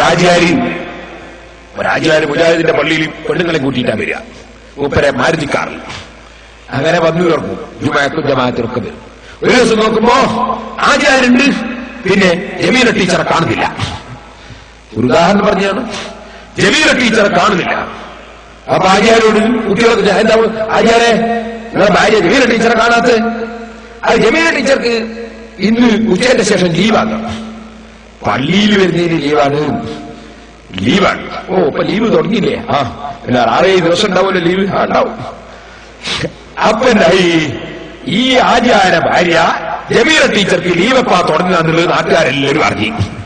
ഒരാചാരി ഒരാചാര്യ മുജാഹിദിന്റെ പള്ളിയിൽ പെണ്ണുങ്ങളെ കൂട്ടിയിട്ടാ വരിക മൂപ്പരെ മാരുതിക്കാറിൽ അങ്ങനെ വന്നു തുറക്കും ജുമാക്കും ജമാഅത്തിനൊക്കെ വരും ഒരു ദിവസം നോക്കുമ്പോ ആചാരുണ്ട് പിന്നെ ജമീല ടീച്ചറെ കാണുന്നില്ല ഒരു ഉദാഹരണം പറഞ്ഞാണ് ജമീല ടീച്ചറെ കാണുന്നില്ല അപ്പൊ ആചാര്യോട് കുട്ടികൾക്ക് ഞാൻ എന്താ ആചാരെ നിങ്ങളെ ഭാര്യ ജമീല ടീച്ചറെ കാണാത്ത അത് ജമീല ടീച്ചർക്ക് ഇന്ന് ഉച്ചയുടെ ശേഷം ലീവാക്കണം പള്ളിയിൽ വരുന്നതിന് ലീവാണ് ലീവാണ് ഓ ഇപ്പൊ ലീവ് തുടങ്ങിയില്ലേ ആ പിന്നെ ആറേഴ് ദിവസം ഉണ്ടാവുമല്ലോ ലീവ് ആ ഉണ്ടാവും അപ്പൊ എന്തായി ഈ ആചാര ഭാര്യ ജമീല ടീച്ചർക്ക് ലീവപ്പാ തുടങ്ങുക എന്നുള്ളത് നാട്ടുകാരെല്ലാവരും അറിഞ്ഞു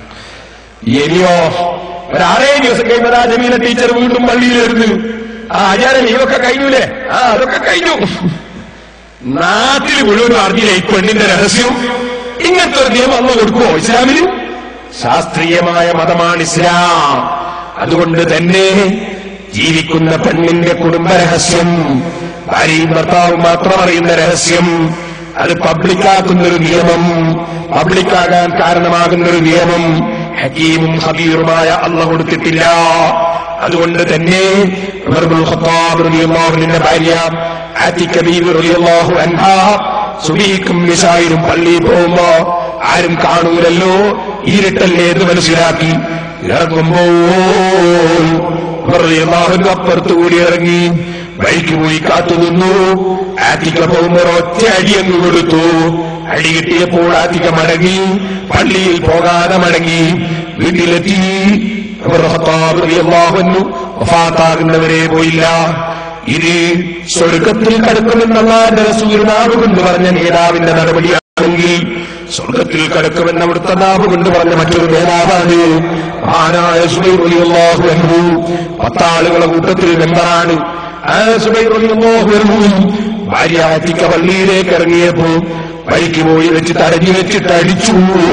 ഇനിയോ ഒരു ആറേഴ് ദിവസം കഴിയുമ്പോൾ ആ ജമീല ടീച്ചർ വീണ്ടും പള്ളിയിൽ വരുന്നു ആ ആചാര ലീവൊക്കെ കഴിഞ്ഞൂലേ ആ അതൊക്കെ കഴിഞ്ഞു നാട്ടിൽ മുഴുവൻ അറിഞ്ഞില്ലേ ഈ പെണ്ണിന്റെ രഹസ്യം ഇങ്ങനത്തെ ഒരു നിയമം അന്ന് കൊടുക്കുമോ ഇസ്ലാമിന് ശാസ്ത്രീയമായ മതമാണ് ഇസ്ലാം അതുകൊണ്ട് തന്നെ ജീവിക്കുന്ന പെണ്ണിന്റെ കുടുംബ രഹസ്യം ഭാര്യയും ഭർത്താവും മാത്രം അറിയുന്ന രഹസ്യം അത് പബ്ലിക്കാക്കുന്നൊരു നിയമം പബ്ലിക്കാകാൻ കാരണമാകുന്നൊരു നിയമം ഹക്കീമും ഹബീറുമായ അള്ള കൊടുത്തിട്ടില്ല അതുകൊണ്ട് തന്നെ ഉമർ ഇബ്നുൽ ഖത്താബ് റളിയല്ലാഹുവിന്റെ ഭാര്യ ആത്തിക ബീവി റളിയല്ലാഹു അൻഹാ സുബീക്കും നിസായിരും പള്ളിയിൽ പോകുമ്പോ ആരും കാണൂലല്ലോ ഇരുട്ടല്ലേ എന്ന് മനസ്സിലാക്കി ഇറങ്ങുമ്പോൾ ഉമർ റളിയല്ലാഹു അൻഹു അപ്പുറത്ത് കൂടി ഇറങ്ങി വഴിക്ക് പോയി കാത്തുനിന്നു ആത്തിക്ക പോകുമ്പോൾ ഒറ്റ അടി അങ്ങ് കൊടുത്തു അടി കിട്ടിയപ്പോൾ ആത്തിക്ക മടങ്ങി പള്ളിയിൽ പോകാതെ മടങ്ങി വീട്ടിലെത്തി ഉമർ ഖത്താബ് റളിയല്ലാഹു അൻഹു വഫാത്താകുന്നവരെ പോയില്ല ഇത് സ്വർഗത്തിൽ കടക്കുമെന്നുള്ള റസൂൽ നാവ് കൊണ്ട് പറഞ്ഞ നേതാവിന്റെ നടപടിയാണെങ്കിൽ സ്വർഗത്തിൽ കടക്കുമെന്ന് അവിടുത്തെ നാവ് കൊണ്ട് പറഞ്ഞ മറ്റൊരു നേതാവാണ് മഹാനായ സുബൈർ റളിയല്ലാഹു അൻഹു പത്താളുകളുടെ കൂട്ടത്തിൽ മെമ്പറാണ് ആ സുബൈർ റളിയല്ലാഹു അൻഹു ഭാര്യ ആറ്റിക്ക പള്ളിയിലേക്ക് ഇറങ്ങിയപ്പോ വഴിക്ക് പോയി വെച്ച് തടഞ്ഞു വെച്ചിട്ട് അടിച്ചു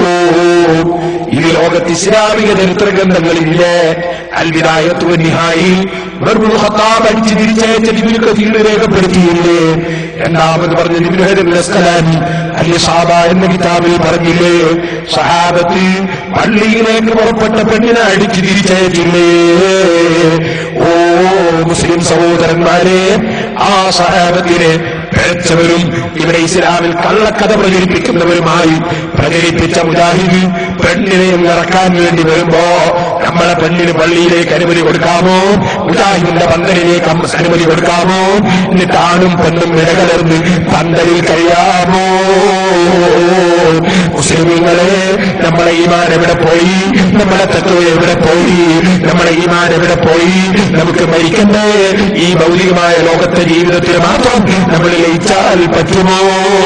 ഇത് ലോകത്ത് ഇസ്ലാമിക ചരിത്ര ഗ്രന്ഥങ്ങളില്ലേ അൽവിദായത്വ നിഹായി വെറും ഖത്താബ് അടിച്ച് തിരിച്ചയച്ച നിബിന് കഥീർ രേഖപ്പെടുത്തിയില്ലേ രണ്ടാമത് പറഞ്ഞ നിബിനുഹരസ്കലാനി അല്ലെ സാബ എന്ന കിതാബിൽ പറഞ്ഞില്ലേ സഹാബത്ത് പള്ളിയിലേക്ക് പുറപ്പെട്ട പെണ്ണിനെ അടിച്ച് തിരിച്ചയച്ചില്ലേ ഓ മുസ്ലിം സഹോദരന്മാരെ ആ സഹാബത്തിനെ പിഴച്ചവരും ഇവിടെ ഇസ്ലാമിൽ കള്ളക്കഥ പ്രചരിപ്പിക്കുന്നവരുമായി പ്രചരിപ്പിച്ച മുജാഹിദ് പെണ്ണിനെ ഇറക്കാൻ വേണ്ടി വരുമ്പോ നമ്മളെ പെണ്ണിന് പള്ളിയിലേക്ക് അനുമതി കൊടുക്കാമോ മുജാഹിദിന്റെ പന്തലിലേക്ക് അമ്മ അനുമതി കൊടുക്കാമോ എന്നിട്ട് ആണും പെണ്ണും ഇടകലർന്ന് പന്തലിൽ കഴിയാമോ മുസ്ലിമീങ്ങളെ നമ്മളെ ഈമാൻ എവിടെ പോയി നമ്മളെ തത്വ എവിടെ പോയി നമ്മളെ ഈമാൻ എവിടെ പോയി നമുക്ക് മരിക്കണ്ടേ ഈ ഭൗതികമായ ലോകത്തെ ജീവിതത്തിൽ മാത്രം നമ്മൾ ലയിച്ചാൽ പറ്റുമോ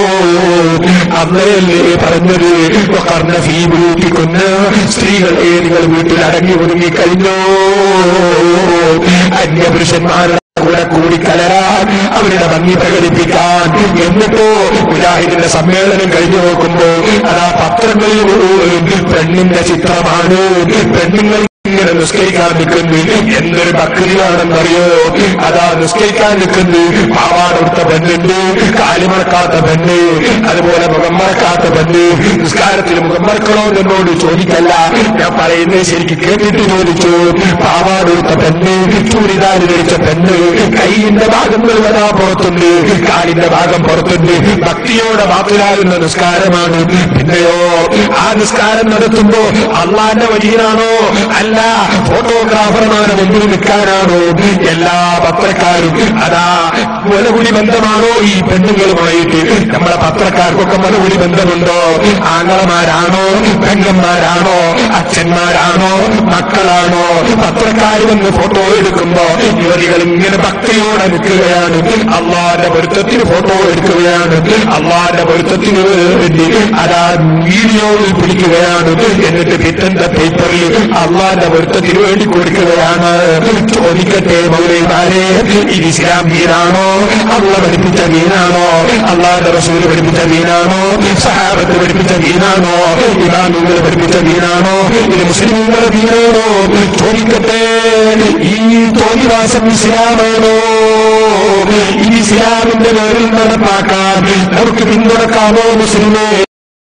അന്നല്ലേ പറഞ്ഞത് കർണ ഫീ ബ്യൂട്ടിക്കുന്ന സ്ത്രീകളെ നിങ്ങൾ വീട്ടിൽ അടങ്ങി ഒതുങ്ങി കഴിഞ്ഞോ അന്യപുരുഷന്മാരുടെ കൂടെ കൂടി കലരാൻ അവരുടെ ഭംഗി പ്രകടിപ്പിക്കാൻ എന്നിട്ടോ മുജാഹിദിന്റെ സമ്മേളനം കഴിഞ്ഞു നോക്കുമ്പോ അതാ പത്രങ്ങളിൽ മുഴുവൻ പെണ്ണിന്റെ ചിത്രമാണ് പെണ്ണുങ്ങൾ ഇങ്ങനെ നിസ്കരിക്കാൻ നിൽക്കുന്നു എന്തൊരു ബക്രിയാണെന്നറിയോ അതാ നിസ്കരിക്കാൻ നിൽക്കുന്നു പാവാടെടുത്ത പെണ്ണുണ്ട് കാലിമറക്കാത്ത പെണ്ണ് അതുപോലെ മുഖം മറക്കാത്ത പെണ്ണ് നിസ്കാരത്തിൽ മുഖം മറക്കണോ എന്നോട് ചോദിക്കല്ല ഞാൻ പറയുന്നത് ശരിക്ക് കേട്ടിട്ട് ചോദിച്ചു പാവാടെടുത്ത പെണ്ണ് ചൂരിദാരി ധരിച്ച പെണ്ണ് കൈയിന്റെ ഭാഗങ്ങൾ വരാ പുറത്തുണ്ട് കാലിന്റെ ഭാഗം പുറത്തുണ്ട് ഭക്തിയോടെ വാക്കിലാകുന്ന നിസ്കാരമാണ് പിന്നെയോ ആ നിസ്കാരം നടത്തുമ്പോ അള്ളാന്റെ വഴിയിലാണോ അല്ല ഫോട്ടോഗ്രാഫർമാരെ മുമ്പിൽ നിൽക്കാനാണോ എല്ലാ പത്രക്കാരും അതാ മുലകുടി ബന്ധമാണോ ഈ പെണ്ണുങ്ങളുമായിട്ട് നമ്മളെ പത്രക്കാർക്കൊക്കെ മുലകുടി ബന്ധമുണ്ടോ ആങ്ങളമാരാണോ പെങ്ങന്മാരാണോ അച്ഛന്മാരാണോ മക്കളാണോ പത്രക്കാർ വന്ന് ഫോട്ടോ എടുക്കുമ്പോ യുവതികൾ ഇങ്ങനെ ഭക്തിയോടെ നിൽക്കുകയാണ് അള്ളാന്റെ പൊരുത്തത്തിന് ഫോട്ടോ എടുക്കുകയാണ് അള്ളാന്റെ പൊരുത്തത്തിന് വേണ്ടി അതാ വീഡിയോയിൽ പിടിക്കുകയാണ് എന്നിട്ട് പിറ്റന്റെ പേപ്പറിൽ അള്ളാന്റെ പൊരുത്തത്തിന് വേണ്ടി കൊടുക്കുകയാണ് ചോദിക്കട്ടെ മൗലൈമാരെ ഇത് ഇസ്ലാം ദീനാണോ അള്ള പഠിപ്പിച്ച ദീനാണോ അള്ളാന്റെ റസൂല് പഠിപ്പിച്ച ദീനാണോ സഹാബത്ത് പഠിപ്പിച്ച ദീനാണോ ഇമാമുകൾ പഠിപ്പിച്ച ദീനാണോ ഇത് മുസ്ലിമുകളുടെ ദീനാണോ ചോദിക്കട്ടെ ഈ തോന്നിവാസം ഇസ്ലാമാണോ ഈ ഇസ്ലാമിന്റെ പേരിൽ നടപ്പാക്കാൻ നമുക്ക് പിന്തുണക്കാമോ മുസ്ലിമേ